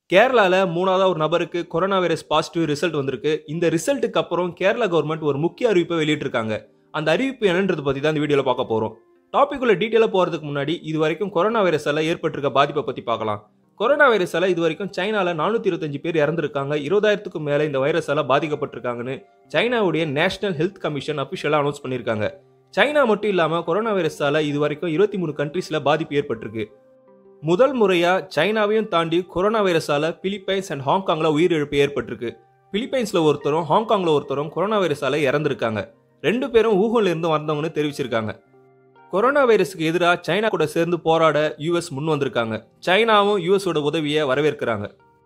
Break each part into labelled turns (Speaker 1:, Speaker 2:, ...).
Speaker 1: கேரளால மூணாவதா ஒரு நபருக்கு கொரோனா வைரஸ் பாசிட்டிவ் ரிசல்ட் வந்திருக்கு இந்த ரிசல்ட்டுக்கு அப்புறம் கேரளா கவர்மெண்ட் ஒரு முக்கிய அறிவிப்பை வெளியிட்டிருக்காங்க அந்த அறிவிப்பு என்னன்றது பத்தி தான் இந்த வீடியோல பார்க்க போறோம் டாபிக் உள்ள டீட்டெயிலாக போறதுக்கு முன்னாடி இது வரைக்கும் கொரோனா வைரஸால ஏற்பட்டிருக்க பாதிப்பை பத்தி பார்க்கலாம் கொரோனா வைரஸால இது வரைக்கும் சைனால நானூத்தி இருபத்தஞ்சு பேர் இறந்திருக்காங்க இருபதாயிரத்துக்கும் மேல இந்த வைரஸால பாதிக்கப்பட்டிருக்காங்கன்னு சைனாவுடைய நேஷனல் ஹெல்த் கமிஷன் அபிஷியலா அனௌன்ஸ் பண்ணியிருக்காங்க சைனா மட்டும் இல்லாம கொரோனா வைரஸால இது வரைக்கும் இருபத்தி மூணு கண்ட்ரீஸ்ல பாதிப்பு ஏற்பட்டிருக்கு முதல் முறையா சைனாவையும் தாண்டி கொரோனா வைரஸால பிலிப்பைன்ஸ் அண்ட் ஹாங்காங்ல உயிரிழப்பு ஏற்பட்டிருக்கு பிலிப்பைன்ஸ்ல ஒருத்தரும் ஹாங்காங்ல ஒருத்தரும் கொரோனா வைரஸால இறந்திருக்காங்க ரெண்டு பேரும் ஊகன்ல இருந்து வந்தவங்கன்னு தெரிவிச்சிருக்காங்க கொரோனா வைரஸுக்கு எதிராக சைனா கூட சேர்ந்து போராட யூஎஸ் முன் வந்திருக்காங்க சைனாவும் யூஎஸோட உதவியை வரவேற்கிறாங்க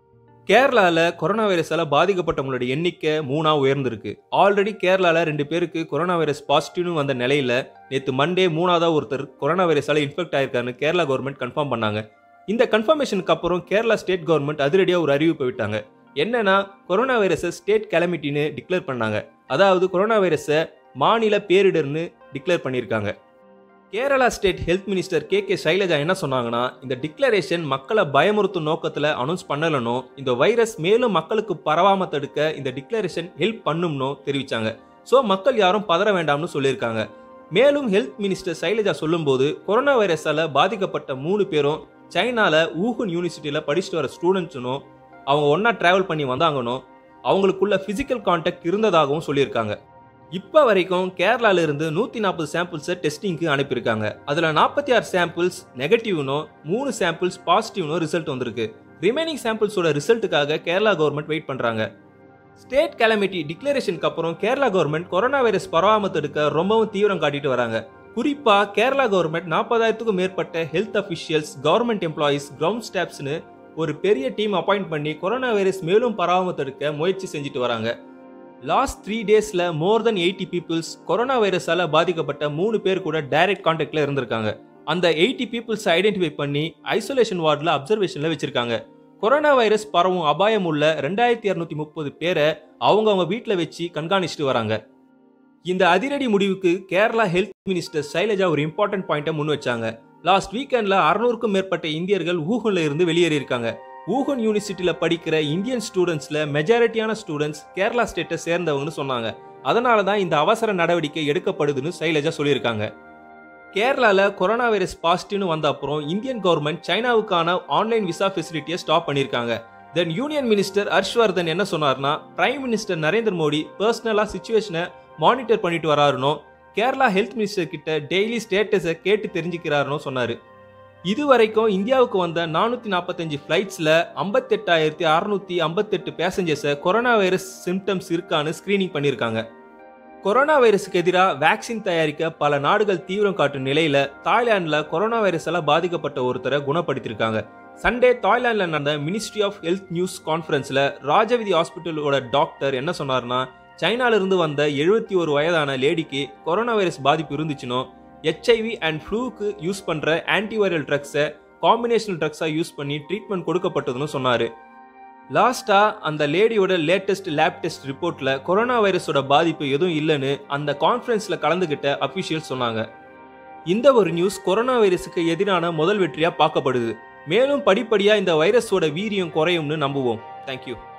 Speaker 1: கேரளால கொரோனா வைரஸால பாதிக்கப்பட்டவங்களோட எண்ணிக்கை மூணா உயர்ந்திருக்கு ஆல்ரெடி கேரளால ரெண்டு பேருக்கு கொரோனா வைரஸ் பாசிட்டிவ்னு வந்த நிலையில நேற்று மண்டே மூணாவதா ஒருத்தர் கொரோனா வைரஸால இன்ஃபெக்ட் ஆயிருக்காருன்னு கேரளா கவர்மெண்ட் கன்ஃபார்ம் பண்ணாங்க இந்த கன்ஃபர்மேஷனுக்கு அப்புறம் கேரளா ஸ்டேட் கவர்மெண்ட் அதிரடியாக ஒரு அறிவிப்பை விட்டாங்க என்னன்னா கொரோனா வைரஸை ஸ்டேட் கெலமிட்டின்னு டிக்ளேர் பண்ணாங்க அதாவது கொரோனா வைரஸை மாநில பேரிடர்னு டிக்ளேர் பண்ணியிருக்காங்க Kerala state health minister K K Shailaja என்ன சொன்னாங்கன்னா இந்த டிக்ளரேஷன் மக்களை பயமுறுத்தும் நோக்கத்தில் அனௌன்ஸ் பண்ணலனோ இந்த வைரஸ் மேலும் மக்களுக்கு பரவாம தடுக்க இந்த டிக்ளரேஷன் ஹெல்ப் பண்ணும்னோ தெரிவிச்சாங்க ஸோ மக்கள் யாரும் பதற வேண்டாம்னு சொல்லியிருக்காங்க மேலும் ஹெல்த் மினிஸ்டர் சைலஜா சொல்லும்போது கொரோனா வைரஸால பாதிக்கப்பட்ட மூணு பேரும் சைனால ஊகுன் யூனிவர்சிட்டியில் படிச்சுட்டு வர ஸ்டூடெண்ட்ஸுனும் அவங்க ஒன்றா ட்ராவல் பண்ணி வந்தாங்கனோ அவங்களுக்குள்ள ஃபிசிக்கல் கான்டாக்ட் இருந்ததாகவும் சொல்லியிருக்காங்க இப்போ வரைக்கும் கேரளால இருந்து நூற்றி நாற்பது சாம்பிள்ஸை டெஸ்டிங்க்கு அனுப்பியிருக்காங்க அதில் நாற்பத்தி ஆறு சாம்பிள்ஸ் நெகட்டிவ்னோ மூணு சாம்பிள்ஸ் பாசிட்டிவ்னோ ரிசல்ட் வந்திருக்கு ரிமைனிங் சாம்பிள்ஸோட ரிசல்ட்டுக்காக கேரளா கவர்மெண்ட் வெயிட் பண்ணுறாங்க ஸ்டேட் கேலமிட்டி டிக்ளரேஷனுக்கு அப்புறம் கேரளா கவர்மெண்ட் கொரோனா வைரஸ் பரவாம தடுக்க ரொம்பவும் தீவிரம் காட்டிட்டு வராங்க குறிப்பா கேரளா கவர்மெண்ட் நாற்பதாயிரத்துக்கும் மேற்பட்ட health officials government employees ground ஸ்டாப்ஸ்னு ஒரு பெரிய டீம் அப்பாயிண்ட் பண்ணி கொரோனா வைரஸ் மேலும் பரவாம தடுக்க முயற்சி செஞ்சுட்டு வராங்க லாஸ்ட் த்ரீ டேஸில் more then eighty peoples corona வைரஸால் பாதிக்கப்பட்ட மூணு பேர் கூட டைரக்ட் கான்டாக்டில் இருந்திருக்காங்க அந்த எயிட்டி பீப்புள்ஸ் ஐடென்டிஃபை பண்ணி ஐசோலேஷன் வார்டில் அப்சர்வேஷனில் வச்சிருக்காங்க கொரோனா வைரஸ் பரவும் அபாயம் உள்ள ரெண்டாயிரத்தி இரநூத்தி முப்பது பேரை அவங்கவுங்க வீட்டில் வச்சு கண்காணிச்சுட்டு வராங்க இந்த அதிரடி முடிவுக்கு கேரளா ஹெல்த் மினிஸ்டர் சைலஜா ஒரு இம்பார்ட்டன்ட் பாயிண்ட்டை முன் வச்சாங்க லாஸ்ட் வீக்கெண்டில் அறுநூறுக்கும் மேற்பட்ட இந்தியர்கள் ஊகன்ல இருந்து வெளியேறியிருக்காங்க ஊகன் யூனிவர்சிட்டியில் படிக்கிற இந்தியன் ஸ்டூடெண்ட்ஸில் மெஜாரிட்டியான ஸ்டூடெண்ட்ஸ் கேரளா ஸ்டேட்டை சேர்ந்தவங்கன்னு சொன்னாங்க அதனால தான் இந்த அவசர நடவடிக்கை எடுக்கப்படுதுன்னு சைலஜா சொல்லியிருக்காங்க கேரளாவில் கொரோனா வைரஸ் பாசிட்டிவ்னு வந்த அப்புறம் இந்தியன் கவர்மெண்ட் சைனாவுக்கான ஆன்லைன் விசா ஃபெசிலிட்டியை ஸ்டாப் பண்ணியிருக்காங்க தென் யூனியன் மினிஸ்டர் ஹர்ஷ்வர்தன் என்ன சொன்னார்னா பிரைம் மினிஸ்டர் நரேந்திர மோடி பர்சனலாக சுச்சுவேஷனை மானிட்டர் பண்ணிட்டு வராருனோ கேரளா ஹெல்த் மினிஸ்டர் கிட்ட டெய்லி ஸ்டேட்டஸை கேட்டு தெரிஞ்சுக்கிறாருனோ சொன்னார் இது வரைக்கும் இந்தியாவுக்கு வந்த நானூற்றி நாற்பத்தஞ்சு ஃப்ளைட்ஸில் ஐம்பத்தெட்டாயிரத்தி அறநூற்றி ஐம்பத்தெட்டு பேசஞ்சர்ஸை கொரோனா வைரஸ் சிம்டம்ஸ் இருக்கான்னு ஸ்க்ரீனிங் பண்ணியிருக்காங்க கொரோனா வைரஸுக்கு எதிராக வேக்சின் தயாரிக்க பல நாடுகள் தீவிரம் காட்டும் நிலையில தாய்லாந்தில் கொரோனா வைரஸால் பாதிக்கப்பட்ட ஒருத்தரை குணப்படுத்தியிருக்காங்க சண்டே தாய்லாந்தில் நடந்த மினிஸ்ட்ரி ஆஃப் ஹெல்த் நியூஸ் கான்ஃபரன்ஸில் ராஜவிதி ஹாஸ்பிட்டலோட டாக்டர் என்ன சொன்னார்னா சைனால இருந்து வந்த எழுபத்தி ஒரு வயதான லேடிக்கு கொரோனா வைரஸ் பாதிப்பு இருந்துச்சுனோ ஹெச்ஐவி அண்ட் ஃப்ளூக்கு யூஸ் பண்ணுற ஆன்டிவைரல் ட்ரக்ஸை காம்பினேஷனல் ட்ரக்ஸாக யூஸ் பண்ணி ட்ரீட்மெண்ட் கொடுக்கப்பட்டதுன்னு சொன்னார் லாஸ்ட்டாக அந்த லேடியோட லேட்டஸ்ட் லேப் டெஸ்ட் ரிப்போர்ட்டில் கொரோனா வைரஸோட பாதிப்பு எதுவும் இல்லைன்னு அந்த கான்ஃபரன்ஸில் கலந்துக்கிட்ட அஃபிஷியல் சொன்னாங்க இந்த ஒரு நியூஸ் கொரோனா வைரஸுக்கு எதிரான முதல் வெற்றியாக பார்க்கப்படுது மேலும் படிப்படியாக இந்த வைரஸோட வீரியம் குறையும்னு நம்புவோம் தேங்க்யூ